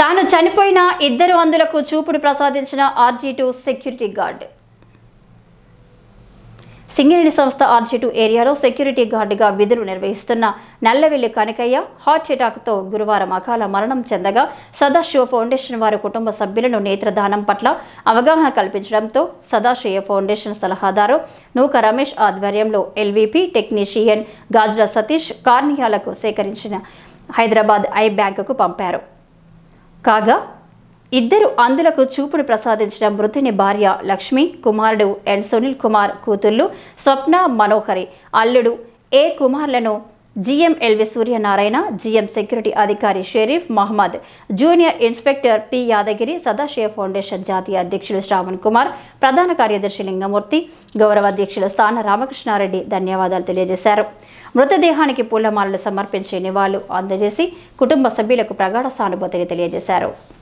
తాను చనిపోయిన ఇద్దరు అందులకు చూపుడు ప్రసాదించిన RG two security guard Singareni సంస్థ ఆర్జీ2 ఏరియాలో సెక్యూరిటీ గార్డుగా విధులు నిర్వహిస్తున్న నల్లవెల్లి కనకయ్య హార్ట్ అటాక్తో గురువారం అకాల మరణం చెందగా సదాశివ ఫౌండేషన్ వారి కుటుంబ సభ్యులను నేత్రదానం పట్ల అవగాహన కల్పించడంతో సదాశివ ఫౌండేషన్ సలహాదారు నూక రమేష్ ఆధ్వర్యంలో ఎల్వీపీ టెక్నీషియన్ గాజుల సతీష్ కార్నియాలకు సేకరించిన హైదరాబాద్ ఐ బ్యాంకుకు పంపారు కాగా ఇద్దరు అందులకు చూపుడు ప్రసాదించిన మృతుని భార్య లక్ష్మి కుమారుడు ఎన్ సునీల్ కుమార్ కూతుళ్ళు స్వప్న మనోహరి అల్లుడు ఏ కుమార్లను GM LV Suryanarayana GM security అధికారి Sharif Mohammed junior inspector P Yadagiri Sadashiva foundation జాతీయ అధ్యక్షులు శ్రావణ్ కుమార్ ప్రధాన కార్యదర్శి లింగమూర్తి గౌరవ అధ్యక్షులు స్థాన రామకృష్ణారెడ్డి ధన్యవాదాలు తెలియజేశారు మృతదేహానికి పూలమాలలు సమర్పించి నివాళులు అందజేసి కుటుంబ సభ్యులకు ప్రగాఢ సానుభూతిని తెలియజేశారు